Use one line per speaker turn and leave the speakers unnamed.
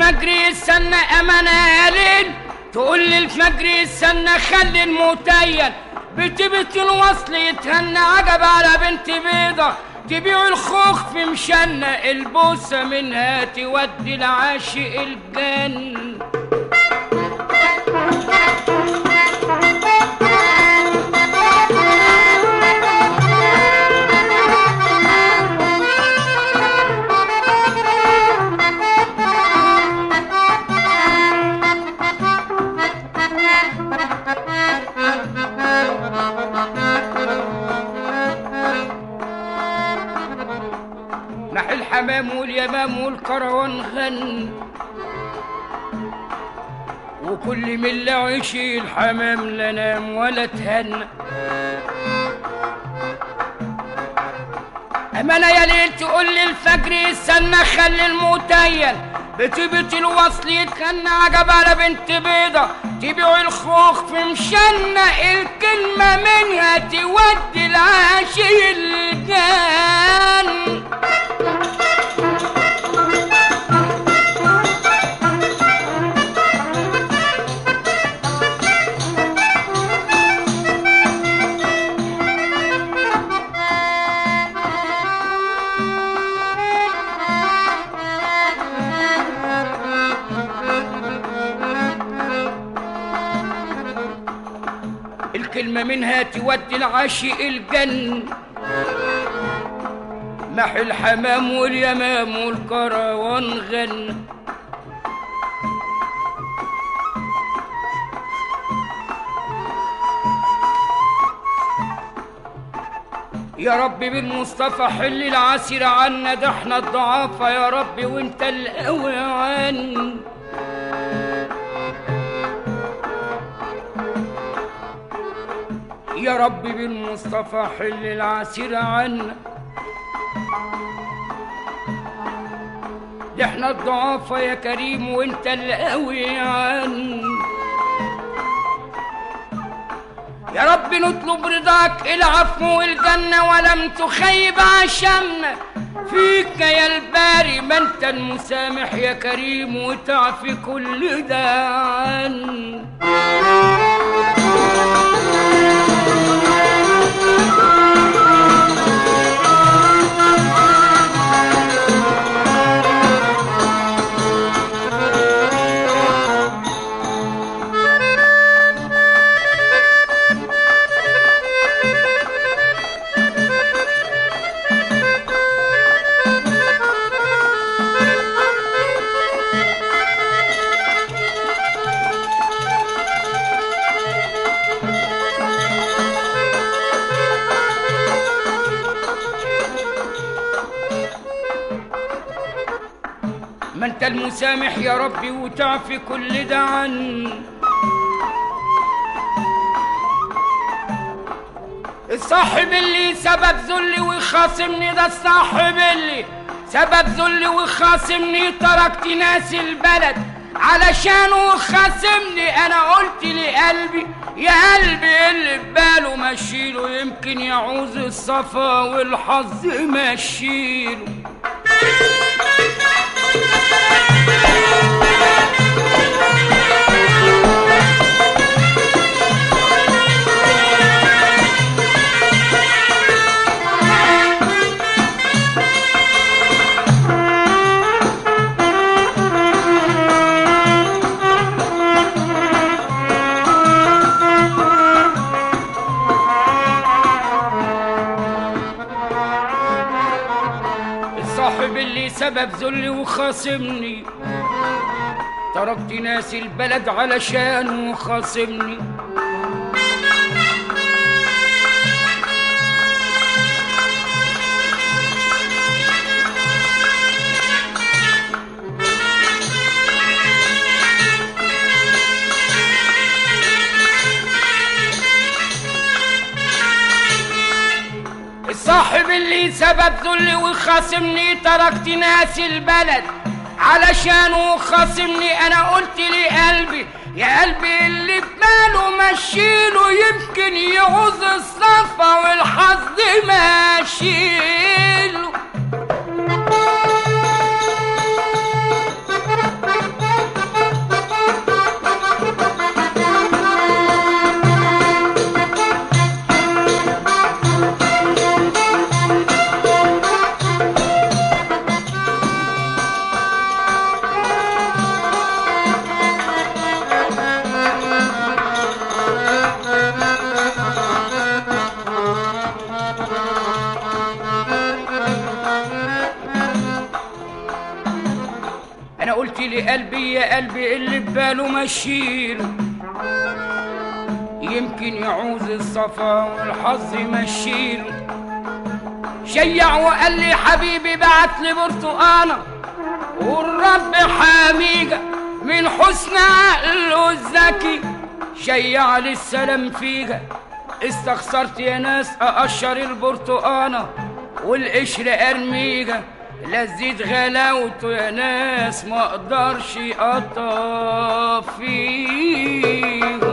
الفجر يستنى امانه يا ليل تقول لي الفجر يستنى خلي المتين بتبت الوصل يتهنى عجب على بنت بيضة تبيع الخوخ في مشنة البوسة منها تودي العاشق الجن نح الحمام واليمام والكروان غن وكل من اللي يشيل الحمام لا نام ولا تهنى أمانة يا ليل تقول لي الفجر يستنى خلي المتين بتبت الوصل يتخنى عجب على بنت بيضة تبيع الخوخ في مشنة الكلمة منها تودي العاشي الجن الكلمة منها تودي العاشق الجن مح الحمام واليمام والكروان غن يا رب بالمصطفى حل العسير عنا ده احنا الضعافة يا رب وانت القوي عنا يا رب بالمصطفى حل العسير عنا ده احنا الضعافة يا كريم وانت القوي عنا يا رب نطلب رضاك العفو والجنة ولم تخيب عشمنا فيك يا الباري ما انت المسامح يا كريم وتعفي كل ده عنا ما انت المسامح يا ربي وتعفي كل ده عن الصاحب اللي سبب ذلي ويخاصمني ده الصاحب اللي سبب ذلي ويخاصمني تركت ناس البلد علشانه خاصمني انا قلت لقلبي يا قلبي اللي بباله مشيله يمكن يعوز الصفا والحظ مشيله الصاحب اللي سبب ذلي وخاصمني تركت ناس البلد علشان وخاصمني الصاحب اللي سبب ذلي وخاصمني تركت ناس البلد علشان وخاصمني انا قلت لقلبي يا قلبي اللي بماله مشيله يمكن يعوز الصفا والحظ ماشيله قلت لي قلبي يا قلبي اللي بباله مشيله يمكن يعوز الصفا والحظ يمشيله شيع وقال لي حبيبي بعت لي برتقانه والرب حاميجه من حسن عقله الذكي شيع لي السلام فيها استخسرت يا ناس اقشر البرتقانه والقشر ارميجه لذيذ غلاوته يا ناس ما اقدرش اقطع فيها